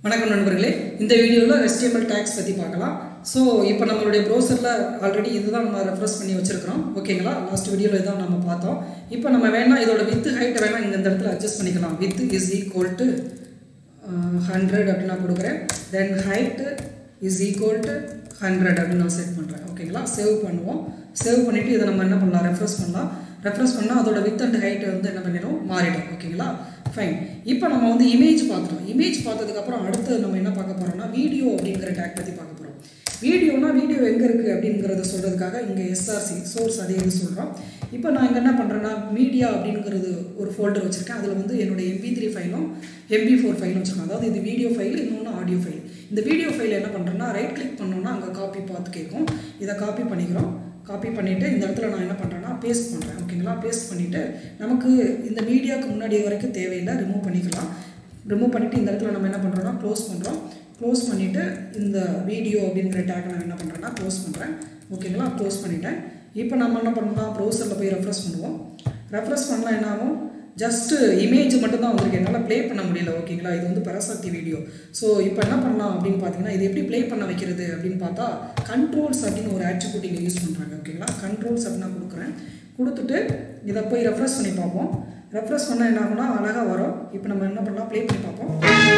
வணக்கம் நண்பர்களே இந்த வீடியோவில் HTML டேக்ஸ் பற்றி பார்க்கலாம் ஸோ இப்போ நம்மளுடைய ப்ரௌசரில் ஆல்ரெடி இதுதான் நம்ம ரெஃப்ரெஸ் பண்ணி வச்சுருக்கிறோம் ஓகேங்களா லாஸ்ட் வீடியோவில் இதான் நம்ம பார்த்தோம் இப்போ நம்ம வேணால் இதோட வித் ஹைட்டை வேணால் இந்த இடத்துல அட்ஜஸ்ட் பண்ணிக்கலாம் width is equal to hundred அப்படின்னு நான் கொடுக்குறேன் then height is equal to hundred அப்படின்னு நான் செட் பண்ணுறேன் ஓகேங்களா சேவ் பண்ணுவோம் சேவ் பண்ணிவிட்டு இதை நம்ம என்ன பண்ணலாம் ரெஃப்ரெஸ் பண்ணலாம் ரெஃப்ரெஸ் பண்ணால் அதோட வித் அண்ட் ஹைட் வந்து என்ன பண்ணிடும் மாறிடும் ஓகேங்களா ஃபைன் இப்போ நம்ம வந்து இமேஜ் பார்த்துட்டோம் இமேஜ் பார்த்ததுக்கப்புறம் அடுத்து நம்ம என்ன பார்க்க போகிறோம்னா வீடியோ அப்படிங்கிற டேக் பற்றி பார்க்க போகிறோம் வீடியோனா வீடியோ எங்கே இருக்குது அப்படிங்கிறத சொல்கிறதுக்காக இங்கே எஸ்ஆர்சி சோர்ஸ் அதே இது சொல்கிறோம் இப்போ நான் இங்கே என்ன பண்ணுறேன்னா மீடியா அப்படிங்கிறது ஒரு ஃபோல்டர் வச்சுருக்கேன் அதில் வந்து என்னோட எம்பி த்ரீ ஃபைலும் எம்பி ஃபோர் ஃபைலும் வச்சுருக்கேன் அதாவது இது வீடியோ ஃபைல் இன்னொன்று ஆடியோ ஃபைல் இந்த வீடியோ ஃபைல் என்ன பண்ணுறேன்னா ரைட் கிளிக் பண்ணோன்னா அங்கே காப்பி பார்த்து கேட்கும் இதை காப்பி பண்ணிக்கிறோம் காப்பி பண்ணிவிட்டு இந்த இடத்துல நான் என்ன பண்ணுறேன்னா பேஸ்ட் பண்ணுறேன் ஓகேங்களா பேஸ்ட் பண்ணிவிட்டு நமக்கு இந்த மீடியாவுக்கு முன்னாடி வரைக்கும் தேவையில்லை ரிமூவ் பண்ணிக்கலாம் ரிமூவ் பண்ணிவிட்டு இந்த இடத்துல நம்ம என்ன பண்ணுறோன்னா க்ளோஸ் பண்ணுறோம் க்ளோஸ் பண்ணிவிட்டு இந்த வீடியோ அப்படிங்கிற டேக் நான் என்ன பண்ணுறேன்னா க்ளோஸ் பண்ணுறேன் ஓகேங்களா க்ளோஸ் பண்ணிட்டேன் இப்போ நம்ம என்ன பண்ணோம்னா ப்ரௌசரில் போய் ரெஃப்ரெஸ் பண்ணுவோம் ரெஃப்ரெஸ் பண்ணால் என்ன ஆகும் ஜஸ்ட்டு இமேஜ் மட்டும் தான் வந்திருக்கு என்னால் ப்ளே பண்ண முடியல ஓகேங்களா இது வந்து பராசக்தி வீடியோ ஸோ இப்போ என்ன பண்ணலாம் அப்படின்னு பார்த்தீங்கன்னா இது எப்படி ப்ளே பண்ண வைக்கிறது அப்படின்னு பார்த்தா கண்ட்ரோல்ஸ் அப்படின்னு ஒரு ஆட்ரிபியூட் இங்கே யூஸ் பண்ணுறாங்க ஓகேங்களா கண்ட்ரோல்ஸ் அப்படின்னு நான் கொடுக்குறேன் கொடுத்துட்டு இதை போய் ரெஃப்ரெஸ் பண்ணி பார்ப்போம் ரெஃப்ரெஸ் பண்ணால் என்ன ஆகும்னா அழகாக வரும் இப்போ நம்ம என்ன பண்ணலாம் ப்ளே பண்ணி பார்ப்போம்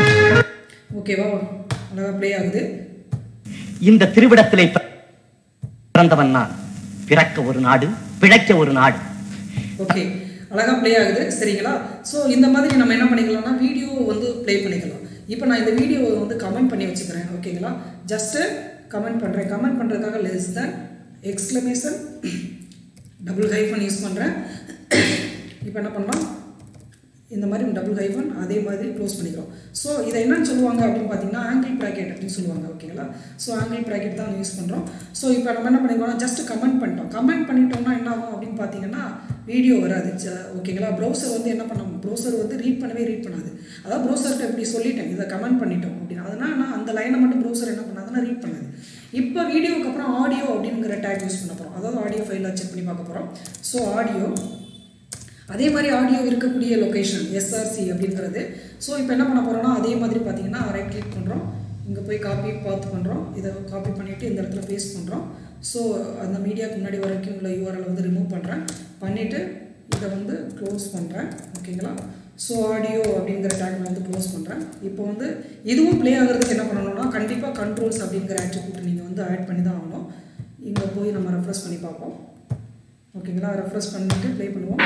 ஓகேவா அழகாக ப்ளே ஆகுது இந்த திருவிடத்திலே பிறந்தவன் நான் பிறக்க ஒரு நாடு பிழைக்க ஒரு நாடு ஓகே அழகாக ப்ளே ஆகுது சரிங்களா ஸோ இந்த மாதிரி நம்ம என்ன பண்ணிக்கலாம்னா வீடியோ வந்து ப்ளே பண்ணிக்கலாம் இப்போ நான் இந்த வீடியோவை வந்து கமெண்ட் பண்ணி வச்சுக்கிறேன் ஓகேங்களா ஜஸ்ட்டு கமெண்ட் பண்ணுறேன் கமெண்ட் பண்ணுறதுக்காக less than exclamation double hyphen use பண்ணுறேன் இப்போ என்ன பண்ணலாம் இந்த மாதிரி டபுள் ஹைஃபன் அதே மாதிரி க்ளோஸ் பண்ணிக்கிறோம் ஸோ இதை என்னன்னு சொல்லுவாங்க அப்படின்னு பார்த்தீங்கன்னா ஆங்கிள் ப்ராக்கெட் அப்படின்னு சொல்லுவாங்க ஓகேங்களா ஸோ ஆங்கிள் ப்ராக்கெட் தான் யூஸ் பண்ணுறோம் ஸோ இப்போ நம்ம என்ன பண்ணிக்கிறோம்னா ஜஸ்ட் கமெண்ட் பண்ணிட்டோம் கமெண்ட் பண்ணிட்டோம்னா என்ன ஆகும் அப்படின்னு பார்த்தீங்கன்னா வீடியோ வராது ஜ- ஓகேங்களா ப்ரௌசர் வந்து என்ன பண்ணோம் ப்ரௌசர் வந்து ரீட் பண்ணவே ரீட் பண்ணாது அதாவது ப்ரௌசர்கிட்ட இப்படி சொல்லிட்டேன் இதை கமெண்ட் பண்ணிட்டோம் அப்படின்னு அதனால் நான் அந்த லைனை மட்டும் ப்ரௌசர் என்ன பண்ணாதுன்னா ரீட் பண்ணாது இப்போ வீடியோக்கு அப்புறம் ஆடியோ அப்படிங்கிற டேக் யூஸ் பண்ண போகிறோம் அதாவது ஆடியோ ஃபைலில் செக் பண்ணி பார்க்க போகிறோம் ஸோ ஆடியோ அதே மாதிரி ஆடியோ இருக்கக்கூடிய லொகேஷன் எஸ்ஆர்சி அப்படிங்கிறது ஸோ இப்போ என்ன பண்ண போகிறோம்னா அதே மாதிரி பார்த்தீங்கன்னா ரைட் கிளிக் பண்ணுறோம் இங்கே போய் காப்பி பார்த்து பண்ணுறோம் இதை காப்பி பண்ணிவிட்டு இந்த இடத்துல பேஸ்ட் பண்ணுறோம் ஸோ அந்த மீடியாவுக்கு முன்னாடி வரைக்கும் உள்ள யூஆர்எல் வந்து ரிமூவ் பண்ணுறேன் பண்ணிவிட்டு இதை வந்து க்ளோஸ் பண்ணுறேன் ஓகேங்களா ஸோ ஆடியோ அப்படிங்கிற டேக் நான் வந்து க்ளோஸ் பண்ணுறேன் இப்போ வந்து இதுவும் ப்ளே ஆகிறதுக்கு என்ன பண்ணணும்னா கண்டிப்பாக கண்ட்ரோல்ஸ் அப்படிங்கிற ஆட்ரிபியூட் நீங்கள் வந்து ஆட் பண்ணி தான் ஆகணும் இங்கே போய் நம்ம ரெஃப்ரெஸ் பண்ணி பார்ப்போம் ஓகேங்களா ரெஃப்ரெஸ் பண்ணிட்டு ப்ளே பண்ணுவோம்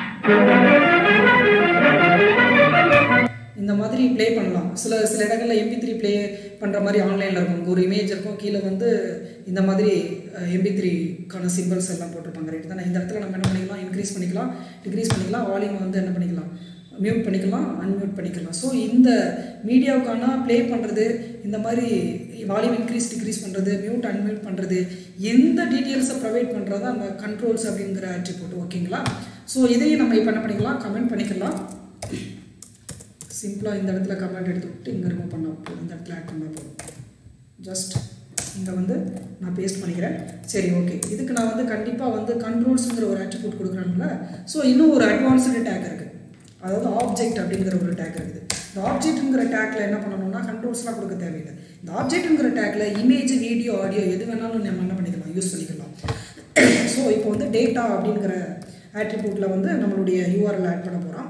இந்த மாதிரி ப்ளே பண்ணலாம் சில சில இடங்களில் எம்பி த்ரீ ப்ளே பண்ணுற மாதிரி ஆன்லைனில் இருக்கும் ஒரு இமேஜ் இருக்கும் கீழே வந்து இந்த மாதிரி எம்பி த்ரீக்கான சிம்பிள்ஸ் எல்லாம் போட்டிருப்பாங்க ரைட் தானே இந்த இடத்துல நம்ம என்ன பண்ணிக்கலாம் இன்க்ரீஸ் பண்ணிக்கலாம் டிக்ரீஸ் பண்ணிக்கலாம் வால்யூம் வந்து என்ன பண்ணிக்கலாம் மியூட் பண்ணிக்கலாம் அன்மியூட் பண்ணிக்கலாம் ஸோ இந்த மீடியாவுக்கான ப்ளே பண்ணுறது இந்த மாதிரி வால்யூம் இன்க்ரீஸ் டிக்ரீஸ் பண்ணுறது மியூட் அன்மியூட் பண்ணுறது எந்த டீட்டெயில்ஸை ப்ரொவைட் பண்ணுறது அந்த கண்ட்ரோல்ஸ் அப்படிங்கிற ஆட்ரிபியூட் ஓகேங்களா ஸோ இதையும் நம்ம இப்போ என்ன பண்ணிக்கலாம் கமெண்ட் பண்ணிக்கலாம் சிம்பிளாக இந்த இடத்துல கமெண்ட் எடுத்து விட்டு இங்கே ரிமூவ் பண்ண போதும் இந்த இடத்துல ஆட் பண்ணால் போதும் ஜஸ்ட் இங்கே வந்து நான் பேஸ்ட் பண்ணிக்கிறேன் சரி ஓகே இதுக்கு நான் வந்து கண்டிப்பாக வந்து கண்ட்ரோல்ஸுங்கிற ஒரு ஆட்ரிபியூட் கொடுக்குறாங்கல்ல ஸோ இன்னும் ஒரு அட்வான்ஸ்டு டேக் இருக்குது அதாவது ஆப்ஜெக்ட் அப்படிங்கிற ஒரு டேக் இருக்குது இந்த ஆப்ஜெக்ட்டுங்கிற டேக்ல என்ன பண்ணணும்னா கண்ட்ரோல்ஸ்லாம் கொடுக்க தேவையில்லை இந்த ஆப்ஜெக்ட்டுங்கிற டேக்ல இமேஜ் வீடியோ ஆடியோ எது வேணாலும் நம்ம என்ன பண்ணிக்கலாம் யூஸ் பண்ணிக்கலாம் ஸோ இப்போ வந்து டேட்டா அப்படிங்கிற ஆட்ரிபியூட்டில் வந்து நம்மளுடைய யூஆர்எல் ஆட் பண்ண போகிறோம்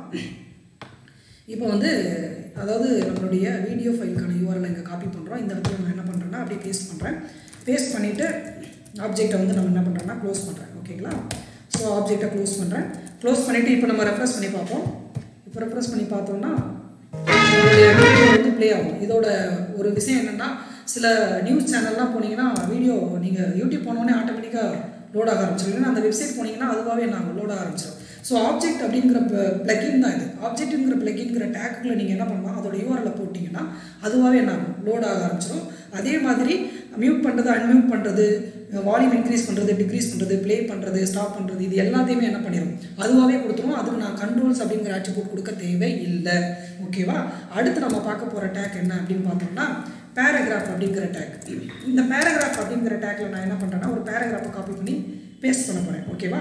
இப்போ வந்து அதாவது நம்மளுடைய வீடியோ ஃபைலுக்கான யூஆர்எல் இங்கே காப்பி பண்ணுறோம் இந்த இடத்துல நான் என்ன பண்ணுறேன்னா அப்படியே பேஸ்ட் பண்ணுறேன் பேஸ்ட் பண்ணிவிட்டு ஆப்ஜெக்டை வந்து நம்ம என்ன பண்ணுறோன்னா க்ளோஸ் பண்ணுறேன் ஓகேங்களா ஸோ ஆப்ஜெக்டை க்ளோஸ் பண்ணுறேன் க்ளோஸ் பண்ணிவிட்டு இப்போ நம்ம ரெஃப்ரெஸ் பண்ணி பார்ப்போம் இப்போ ரெஃப்ரெஸ் பண்ணி பார்த்தோம்னா இதோடைய வீடியோ வந்து ப்ளே ஆகும் இதோட ஒரு விஷயம் என்னென்னா சில நியூஸ் சேனல்லாம் போனீங்கன்னா வீடியோ நீங்கள் யூடியூப் போனோடனே ஆட்டோமேட்டிக்காக லோட் ஆக ஆரம்பிச்சிடும் இல்லைன்னா அந்த வெப்சைட் போனீங்கன்னா அதுவாகவே நாங்கள் லோட் ஆக ஆரம்பிச்சிடும் ஸோ ஆப்ஜெக்ட் அப்படிங்கிற பிளக்கின் தான் இது ஆப்ஜெக்ட்டுங்கிற பிளக்கிங்கிற டேக்குள்ள நீங்கள் என்ன பண்ணலாம் அதோட யூஆரில் போட்டிங்கன்னா அதுவாகவே என்ன ஆகும் லோட் ஆக ஆரம்பிச்சிடும் அதே மாதிரி மியூட் பண்ணுறது அன்மியூட் பண்ணுறது வால்யூம் இன்க்ரீஸ் பண்ணுறது டிக்ரீஸ் பண்ணுறது ப்ளே பண்ணுறது ஸ்டாப் பண்ணுறது இது எல்லாத்தையுமே என்ன பண்ணிடும் அதுவாகவே கொடுத்துரும் அதுக்கு நான் கண்ட்ரோல்ஸ் அப்படிங்கிற ஆட்ரிபியூட் கொடுக்க தேவை இல்லை ஓகேவா அடுத்து நம்ம பார்க்க போகிற டேக் என்ன அப்படின்னு பார்த்தோம்னா பேராகிராஃப் அப்படிங்கிற டேக் இந்த பேராகிராஃப் அப்படிங்கிற டேக்கில் நான் என்ன பண்ணுறேன்னா ஒரு பேராகிராஃபை காப்பி பண்ணி பேஸ்ட் பண்ண போகிறேன் ஓகேவா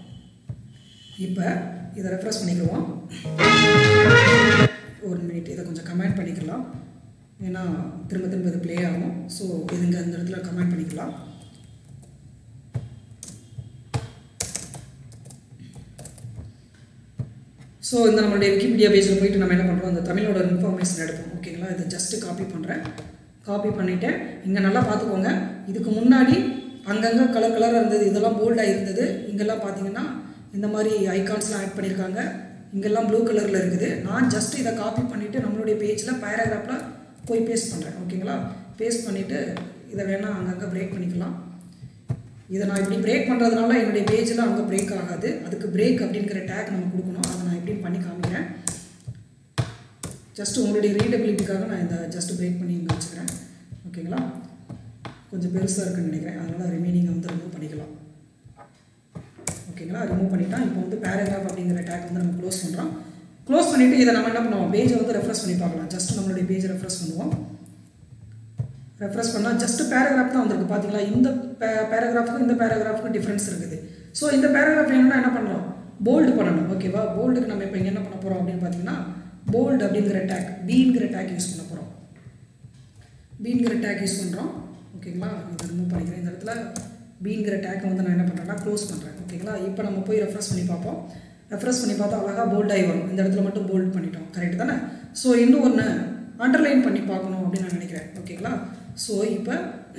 இப்போ இதை ரெஃப்ரெஷ் பண்ணிக்கிடுவோம் ஒரு மினிட் இதை கொஞ்சம் கமெண்ட் பண்ணிக்கலாம் ஏன்னா திரும்ப திரும்ப இது ப்ளே ஆகும் ஸோ இதுங்க அந்த இடத்துல கமெண்ட் பண்ணிக்கலாம் ஸோ இந்த நம்மளுடைய விக்கிபீடியா பேஜில் போயிட்டு நம்ம என்ன பண்ணுறோம் அந்த தமிழோட இன்ஃபர்மேஷன் எடுப்போம் ஓகேங்களா இதை ஜஸ்ட்டு காப்பி பண்ணுறேன் காப்பி பண்ணிவிட்டேன் இங்கே நல்லா பார்த்துக்கோங்க இதுக்கு முன்னாடி அங்கங்கே கலர் கலராக இருந்தது இதெல்லாம் போல்டாக இருந்தது இங்கெல்லாம் பார்த்தீங்கன்னா இந்த மாதிரி ஐகான்ஸ்லாம் ஆட் பண்ணியிருக்காங்க இங்கெல்லாம் ப்ளூ கலரில் இருக்குது நான் ஜஸ்ட் இதை காப்பி பண்ணிவிட்டு நம்மளுடைய பேஜில் பேராகிராஃபில் போய் பேஸ்ட் பண்ணுறேன் ஓகேங்களா பேஸ்ட் பண்ணிவிட்டு இதை வேணால் அங்கங்கே பிரேக் பண்ணிக்கலாம் இதை நான் இப்படி பிரேக் பண்ணுறதுனால என்னுடைய பேஜில் அங்கே பிரேக் ஆகாது அதுக்கு பிரேக் அப்படிங்கிற டேக் நம்ம கொடுக்கணும் அதை நான் எப்படின்னு பண்ணி காமிக்கிறேன் ஜஸ்ட் உங்களுடைய ரீடபிலிட்டிக்காக நான் இந்த ஜஸ்ட் பிரேக் பண்ணி இங்கே வச்சுக்கிறேன் ஓகேங்களா கொஞ்சம் பெருசாக இருக்குன்னு நினைக்கிறேன் அதனால் ரிமைனிங்கை வந்து ரிமூவ் பண்ணிக்கலாம் ஓகேங்களா ரிமூவ் பண்ணிட்டா இப்போ வந்து பேராகிராஃப் அப்படிங்கிற டேக் வந்து நம்ம க்ளோஸ் பண்ணுறோம் க்ளோஸ் பண்ணிவிட்டு இதை நம்ம என்ன பண்ணுவோம் பேஜை வந்து ரெஃப்ரெஷ் பண்ணி பார்க்கலாம் ஜஸ்ட் நம்மளுடைய பேஜை ரெஃப்ரெஷ் பண்ணுவோம் ரெஃப்ரெஷ் பண்ணால் ஜஸ்ட் பேராகிராஃப் தான் வந்திருக்கு பார்த்தீங்களா இந்த பேராகிராஃபுக்கும் இந்த பேராகிராஃபுக்கும் டிஃப்ரென்ஸ் இருக்குது ஸோ இந்த பேராகிராஃப் வேணும்னா என்ன பண்ணலாம் போல்டு பண்ணணும் ஓகேவா போல்டுக்கு நம்ம இப்போ இங்கே என்ன பண்ண போகிறோம் அப்படின்னு பார்த்தீங்கன்னா போல்டு அப்படிங்கிற டேக் பீங்கிற டேக் யூஸ் பண்ண போகிறோம் பீங்கிற டேக் யூஸ் பண்ணுறோம் ஓகேங்களா இதை ரிமூவ் பண்ணிக்கிறேன் இந்த இடத்துல பீங்கிற டேக்கை வந்து நான் என்ன பண்ணுறேன்னா க்ளோஸ் பண்ணுறேன் ஓகேங்களா இப்போ நம்ம போய் ரெஃப்ரெஷ் பண்ணி பார்ப்போம் ரெஃப்ரெஷ் பண்ணி பார்த்தா அழகாக போல்டாகி வரும் இந்த இடத்துல மட்டும் போல்ட் பண்ணிட்டோம் கரெக்ட் தானே ஸோ இன்னும் ஒன்று அண்டர்லைன் பண்ணி பார்க்கணும் அப்படின்னு நான் நினைக்கிறேன் ஓகேங்களா ஸோ இப்போ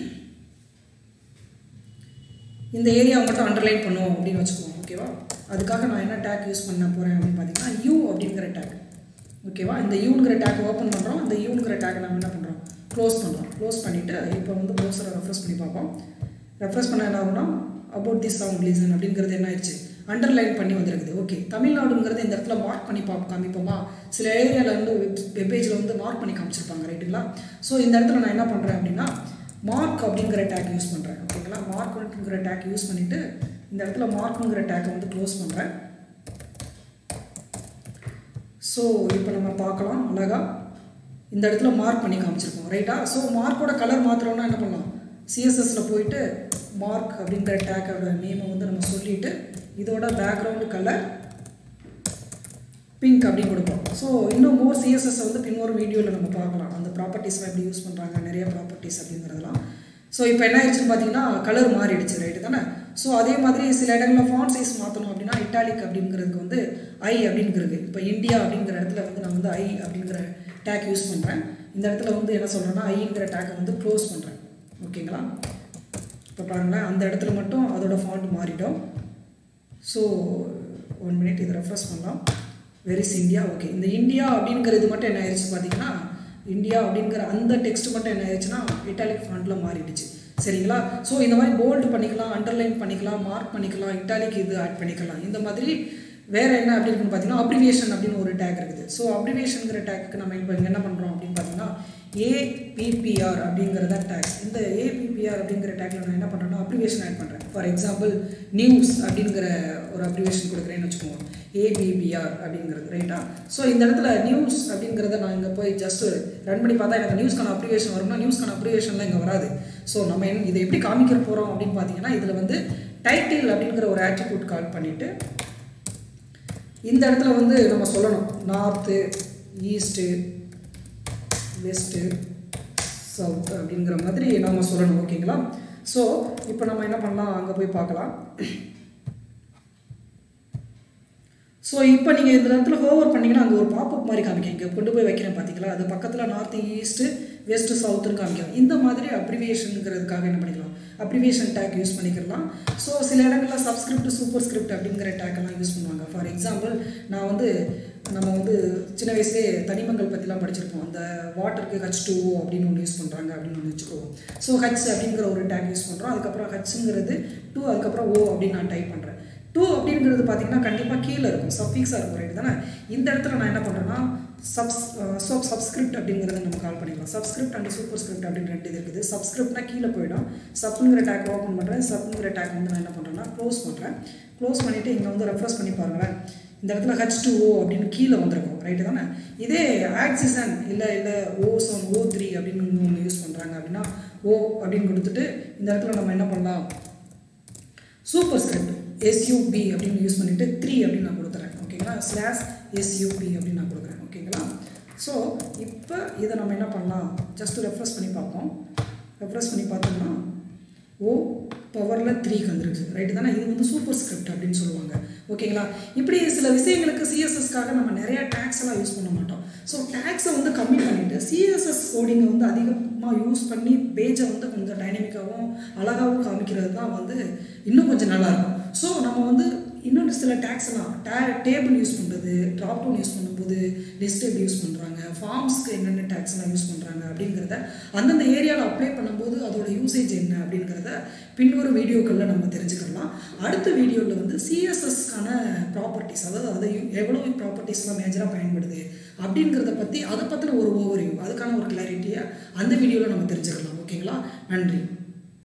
இந்த ஏரியாவை மட்டும் அண்டர்லைன் பண்ணுவோம் அப்படின்னு வச்சுக்குவோம் ஓகேவா அதுக்காக நான் என்ன டேக் யூஸ் பண்ண போகிறேன் அப்படின்னு பார்த்தீங்கன்னா யூ அப்படிங்கிற டேக் ஓகேவா இந்த யூங்கிற டேக் ஓப்பன் பண்ணுறோம் இந்த யூங்கிற டேக் நம்ம என்ன பண்ணுறோம் க்ளோஸ் பண்ணுறோம் க்ளோஸ் பண்ணிவிட்டு இப்போ வந்து ப்ரௌசரை ரெஃப்ரெஷ் பண்ணி பார்ப்போம் ரெஃப்ரெஷ் பண்ண என்ன ஆகும்னா அபவுட் திஸ் சவுண்ட் லீசன் அப்படிங்கிறது என்ன ஆயிடுச்சு அண்டர்லைன் பண்ணி வந்திருக்குது ஓகே தமிழ்நாடுங்கிறது இந்த இடத்துல மார்க் பண்ணி பார்ப்போம் காமிப்போமா சில ஏரியாவில் வந்து வெப் வெப்பேஜில் வந்து மார்க் பண்ணி காமிச்சிருப்பாங்க ரைட்டுங்களா ஸோ இந்த இடத்துல நான் என்ன பண்ணுறேன் அப்படின்னா மார்க் அப்படிங்கிற டேக் யூஸ் பண்ணுறேன் ஓகேங்களா மார்க்ங்கிற டேக் யூஸ் பண்ணிவிட்டு இந்த இடத்துல மார்க்குங்கிற டேக்கை வந்து க்ளோஸ் பண்ணுறேன் ஸோ இப்போ நம்ம பார்க்கலாம் அழகா இந்த இடத்துல மார்க் பண்ணி காமிச்சிருக்கோம் ரைட்டா ஸோ மார்க்கோட கலர் மாத்திரம்னா என்ன பண்ணலாம் சிஎஸ்எஸில் போயிட்டு மார்க் அப்படிங்கிற டேக்கோட நேமை வந்து நம்ம சொல்லிட்டு இதோட பேக்ரவுண்டு கலர் பிங்க் அப்படின்னு கொடுப்போம் ஸோ இன்னும் மோர் சிஎஸ்எஸ் வந்து பின்வரும் வீடியோவில் நம்ம பார்க்கலாம் அந்த ப்ராப்பர்ட்டிஸ்லாம் எப்படி யூஸ் பண்ணுறாங்க நிறைய ப்ராப்பர்ட்டிஸ் அப்படிங்கிறதெல்லாம் ஸோ இப்போ என்ன ஆயிடுச்சுன்னு பார்த்தீங்கன்னா கலர் மாறிடுச்சு ரைட்டு தானே ஸோ அதே மாதிரி சில இடங்களில் ஃபாண்ட் சைஸ் மாற்றணும் அப்படின்னா இட்டாலிக் அப்படிங்கிறதுக்கு வந்து ஐ அப்படிங்கிறது இப்போ இந்தியா அப்படிங்கிற இடத்துல வந்து நான் வந்து ஐ அப்படிங்கிற டேக் யூஸ் பண்ணுறேன் இந்த இடத்துல வந்து என்ன சொல்கிறேன்னா ஐங்கிற டேக்கை வந்து க்ளோஸ் பண்ணுறேன் ஓகேங்களா இப்போ பாருங்களேன் அந்த இடத்துல மட்டும் அதோட ஃபாண்ட் மாறிடும் ஸோ ஒன் மினிட் இதை ரெஃப்ரெஷ் பண்ணலாம் வெரிஸ் இந்தியா ஓகே இந்த இந்தியா அப்படிங்கிறது மட்டும் என்ன ஆயிடுச்சு பார்த்தீங்கன்னா இந்தியா அப்படிங்கிற அந்த டெக்ஸ்ட் மட்டும் என்ன ஆயிடுச்சுன்னா இட்டாலிக் ஃபாண்ட்டில் மாறிடுச்சு சரிங்களா ஸோ இந்த மாதிரி போல்டு பண்ணிக்கலாம் அண்டர்லைன் பண்ணிக்கலாம் மார்க் பண்ணிக்கலாம் இட்டாலிக் இது ஆட் பண்ணிக்கலாம் இந்த மாதிரி வேறு என்ன அப்படி இருக்குன்னு பார்த்தீங்கன்னா அப்ரிவியேஷன் அப்படின்னு ஒரு டேக் இருக்குது ஸோ அப்ரிவியேஷனுங்கிற டேக்கு நம்ம இப்போ இங்கே என்ன பண்ணுறோம் அப்படின்னு பார்த்தீங்கன்னா ஏபிபிஆர் அப்படிங்கிறத டேக் இந்த ஏபிபிஆர் அப்படிங்கிற டேக்கில் நான் என்ன பண்ணுறேன்னா அப்ரிவியேஷன் ஆட் பண்ணுறேன் ஃபார் எக்ஸாம்பிள் நியூஸ் அப்படிங்கிற ஒரு அப்ரிவியேஷன் கொடுக்குறேன்னு வச்சுக்கோங்க ஏபிபிஆர் அப்படிங்கிறது ரைட்டா ஸோ இந்த இடத்துல நியூஸ் அப்படிங்கிறத நான் இங்கே போய் ஜஸ்ட் ரன் பண்ணி பார்த்தா எனக்கு நியூஸ்க்கான அப்ரிவேஷன் வரும்னா நியூஸ்க்கான அப்ரிவேஷன்லாம் இங்கே வராது ஸோ நம்ம என்ன இதை எப்படி காமிக்க போகிறோம் அப்படின்னு பார்த்தீங்கன்னா இதில் வந்து டைட்டில் அப்படிங்கிற ஒரு ஆட்ரிபியூட் கால் பண்ணிவிட்டு இந்த இடத்துல வந்து நம்ம சொல்லணும் நார்த்து ஈஸ்ட்டு வெஸ்ட்டு சவுத் அப்படிங்கிற மாதிரி நம்ம சொல்லணும் ஓகேங்களா ஸோ இப்போ நம்ம என்ன பண்ணலாம் அங்கே போய் பார்க்கலாம் ஸோ இப்போ நீங்கள் இந்த இடத்துல ஹோவர் பண்ணிங்கன்னா அங்கே ஒரு பாப்பப் மாதிரி காமிக்கும் இங்கே கொண்டு போய் வைக்கிறேன் பார்த்தீங்களா அது பக்கத்தில் நார்த் ஈஸ்ட்டு வெஸ்ட் சவுத்துன்னு காமிக்கும் இந்த மாதிரி அப்ரிவியேஷனுங்கிறதுக்காக என்ன பண்ணிக்கலாம் அப்ரிவியேஷன் டேக் யூஸ் பண்ணிக்கலாம் ஸோ சில இடங்களில் சப்ஸ்கிரிப்ட் சூப்பர் ஸ்கிரிப்ட் அப்படிங்கிற டேக்கெல்லாம் யூஸ் பண்ணுவாங்க ஃபார் எக்ஸாம்பிள் நான் வந்து நம்ம வந்து சின்ன வயசுலேயே தனிமங்கள் பற்றிலாம் படிச்சிருப்போம் அந்த வாட்டருக்கு ஹச் டூ அப்படின்னு ஒன்று யூஸ் பண்ணுறாங்க அப்படின்னு ஒன்று வச்சுக்குவோம் ஸோ ஹச் அப்படிங்கிற ஒரு டேக் யூஸ் பண்ணுறோம் அதுக்கப்புறம் ஹச்சுங்கிறது டூ அதுக்கப்புறம் ஓ அப்படின்னு நான் டைப் பண்ணுறேன் டூ அப்படிங்கிறது பார்த்தீங்கன்னா கண்டிப்பாக கீழே இருக்கும் சப்ஃபிக்ஸாக இருக்கும் ரைட் தானே இந்த இடத்துல நான் என்ன பண்ணுறேன்னா சப்ஸ் ஸோ சப்ஸ்கிரிப்ட் அப்படிங்கிறத நம்ம கால் பண்ணிக்கலாம் சப்ஸ்கிரிப்ட் அண்ட் சூப்பர் ஸ்கிரிப்ட் அப்படின்னு ரெண்டு இது இருக்குது சப்ஸ்கிரிப்ட்னா கீழே போயிடும் சப்ங்கிற டேக் ஓப்பன் பண்ணுறேன் சப்ங்கிற டேக் வந்து நான் என்ன பண்ணுறேன்னா க்ளோஸ் பண்ணுறேன் க்ளோஸ் பண்ணிவிட்டு இங்கே வந்து ரெஃப்ரெஷ் பண்ணி பாருங்களேன் இந்த இடத்துல ஹச் டூ ஓ அப்படின்னு கீழே வந்திருக்கும் ரைட்டு தானே இதே ஆக்சிசன் இல்லை இல்லை ஓ சம் ஓ த்ரீ அப்படின்னு ஒன்று யூஸ் பண்ணுறாங்க அப்படின்னா ஓ அப்படின்னு கொடுத்துட்டு இந்த இடத்துல நம்ம என்ன பண்ணலாம் சூப்பர் ஸ்கிரிப்ட் எஸ்யூபி அப்படின்னு யூஸ் பண்ணிவிட்டு த்ரீ அப்படின்னு நான் கொடுத்துறேன் ஓகேங்களா ஸ்லாஷ் எஸ்யூபி அப்படின்னு நான் கொடுக்குறேன் ஓகேங்களா ஸோ இப்போ இதை நம்ம என்ன பண்ணலாம் ஜஸ்ட் ரெஃப்ரெஷ் பண்ணி பார்ப்போம் ரெஃப்ரெஷ் பண்ணி பார்த்தோம்னா ஓ பவரில் த்ரீக்கு வந்துருக்கு ரைட்டு தானே இது வந்து சூப்பர் ஸ்கிரிப்ட் அப்படின்னு சொல்லுவாங்க ஓகேங்களா இப்படி சில விஷயங்களுக்கு சிஎஸ்எஸ்க்காக நம்ம நிறையா டேக்ஸ் எல்லாம் யூஸ் பண்ண மாட்டோம் ஸோ டேக்ஸை வந்து கம்மி பண்ணிவிட்டு சிஎஸ்எஸ் கோடிங்கை வந்து அதிகமாக யூஸ் பண்ணி பேஜை வந்து கொஞ்சம் டைனமிக்காகவும் அழகாகவும் காமிக்கிறது தான் வந்து இன்னும் கொஞ்சம் நல்லாயிருக்கும் ஸோ நம்ம வந்து இன்னொரு சில டேக்ஸ் எல்லாம் டே டேபிள் யூஸ் பண்ணுறது ட்ராப் டவுன் யூஸ் பண்ணும்போது லிஸ்ட் எப்படி யூஸ் பண்ணுறாங்க ஃபார்ம்ஸ்க்கு என்னென்ன டேக்ஸ்லாம் யூஸ் பண்ணுறாங்க அப்படிங்கிறத அந்தந்த ஏரியாவில் அப்ளை பண்ணும்போது அதோட யூசேஜ் என்ன அப்படிங்கிறத பின்வரும் வீடியோக்களில் நம்ம தெரிஞ்சுக்கலாம் அடுத்த வீடியோவில் வந்து சிஎஸ்எஸ்க்கான ப்ராப்பர்ட்டிஸ் அதாவது அதை எவ்வளோ ப்ராப்பர்ட்டிஸ்லாம் மேஜராக பயன்படுது அப்படிங்கிறத பற்றி அதை பற்றின ஒரு ஓவர்வியூ அதுக்கான ஒரு கிளாரிட்டியை அந்த வீடியோவில் நம்ம தெரிஞ்சுக்கலாம் ஓகேங்களா நன்றி